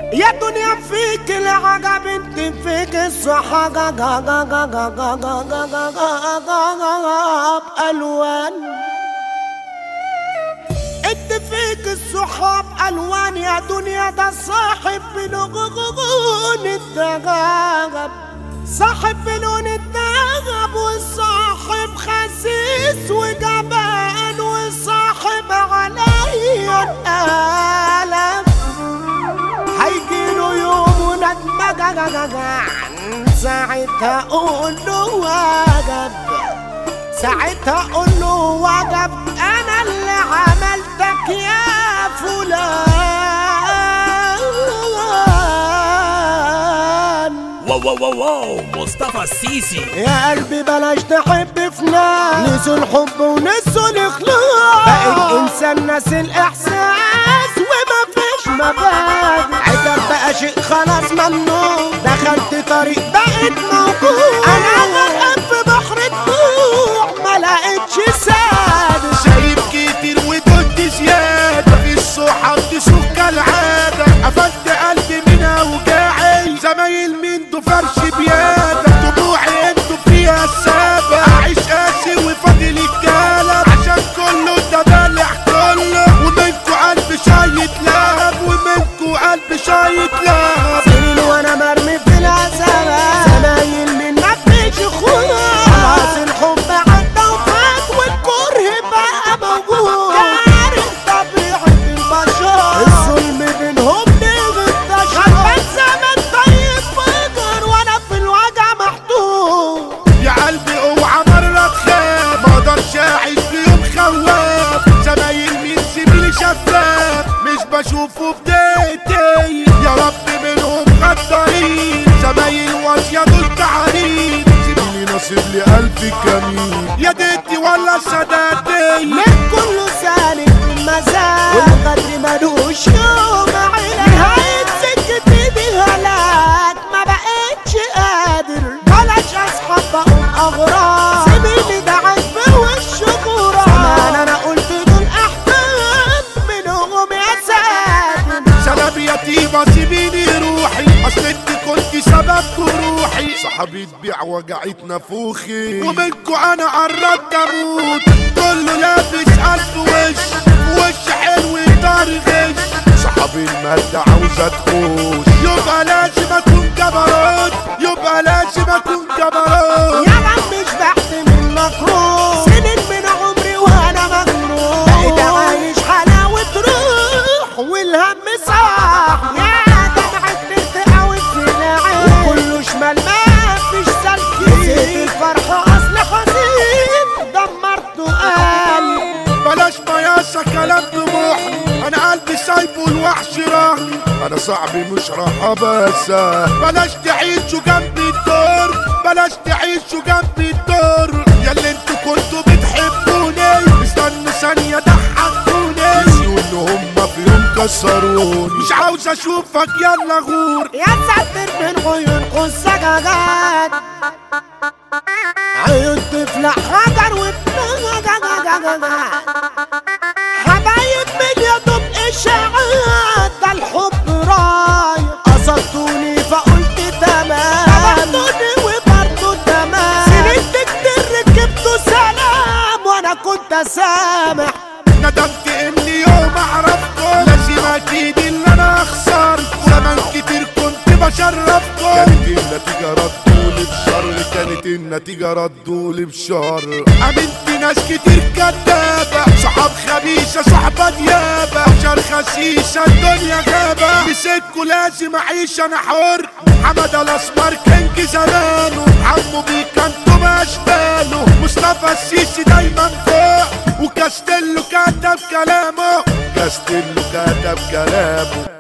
يا دنيا فيك العجب انت فيك الصحة الوان انت فيك الصحاب الوان يا دنيا ده صاحب بلون الدغاب صاحب بلون الدغب والصاحب خسيس وجبان والصاحب عليا القلم هيجيله يوم وندمة ساعتها اقول له وجب ساعتها اقول له وجب انا اللي عملتك يا فلان واو واو واو واو مصطفى السيسي يا قلبي بلاش تحب في ناس نسوا الحب ونسوا الاخلاص بقيت انسان ناسي الاحساس وما فيش مبادئ عتب بقى شيء خلاص ممنوع دخلت طريق بقيت موجود انا غرقان في بحر الدموع ما لقيتش ساد شايف كتير ودنت زيادة في الصحاب تسوق كالعادة قفلت قلبي من أوجاعي زمايل من دو فرش بيادة طموحي انتو فيها السابة أعيش قاسي وفاضل الجالة عشان كله تبالع كله ومنكو قلب شايط لهب ومنكو قلب شايط لهب سنين وانا مرمي في العذاب زمايل منك مش اخويا خلاص الحب عدى وفات والكره بقى موجود عارف طبيعة البشر الظلم بينهم بيغطش غلبان زمن طيب فجر وانا في الوجع محطوط يا قلبي اوعى مرة تخاف ما اقدرش اعيش في يوم خواف زمايل مين زميلي شفاف مش بشوفه بدايتي يا رب منهم غدارين زمايل واصية دول تعارين زميلي نصيب لي قلبي جميل يا ديتي ولا سداتي من كله سالك المزاج والغدر ملوش يوم علاج نهاية سكتي دي هلاك ما بقتش قادر بلاش اصحاب بقوم اغراب زميلي ده عجب والشكورة زمان انا قلت دول احباب منهم يا ساتر سلام يتيمة سيبيني روحي اصل انت كنت سبب جروحي صحابي تبيع وجعت نفوخي ومنكو انا قربت اموت كله لابس الف وش وش حلو يطرغش صحابي المادة عاوزة تخش يبقى لازم اكون جبروت يبقى لازم اكون جبروت يا عم مش بحث من مكروه سنين من عمري وانا مجنون بقيت عايش حلاوة روح والهم صح يا دمعة بنت قوي في العين وكله شمال ما فيش سلكي نسيت الفرح اصل حزين دمرته قلبي بلاش مياسة كلام طموحي انا قلبي سايبه الوحش رهن انا صاحبي مش راح ابسه بلاش تعيشوا جنبي الدور بلاش تعيشوا جنبي الدور يا اللي انتوا كنتوا بتحبوني استنوا ثانية ضحكوني نسيوا ان هما في يوم كسروني مش عاوز اشوفك يلا غور يا ساتر من عيونكم السجاجات عيون تفلق حجر وبنجاجاجاجاجات حبايب من يا دوب اشاعات ده الحب رايح قصدتوني فقلت تمام قصدتوني وبرضه تمام سنين كتير ركبتوا سلام وانا كنت سامح ندمت اني يوم اعرفكم لازم اكيد ان انا اخسر زمان كتير كنت بشرفكم كانت النتيجة ردولي بشر كانت النتيجة ردولي بشر امنت ناس كتير كدابة صحاب خبيثة صحبة ديابة بشر خسيسة الدنيا غابة مسكوا لازم اعيش انا حر حمد الاسمر كينج زمانه عمو بيك انتم اشباله مصطفى السيسي دايما فوق وكاستيلو كتب كلامه كاستيلو كتب كلامه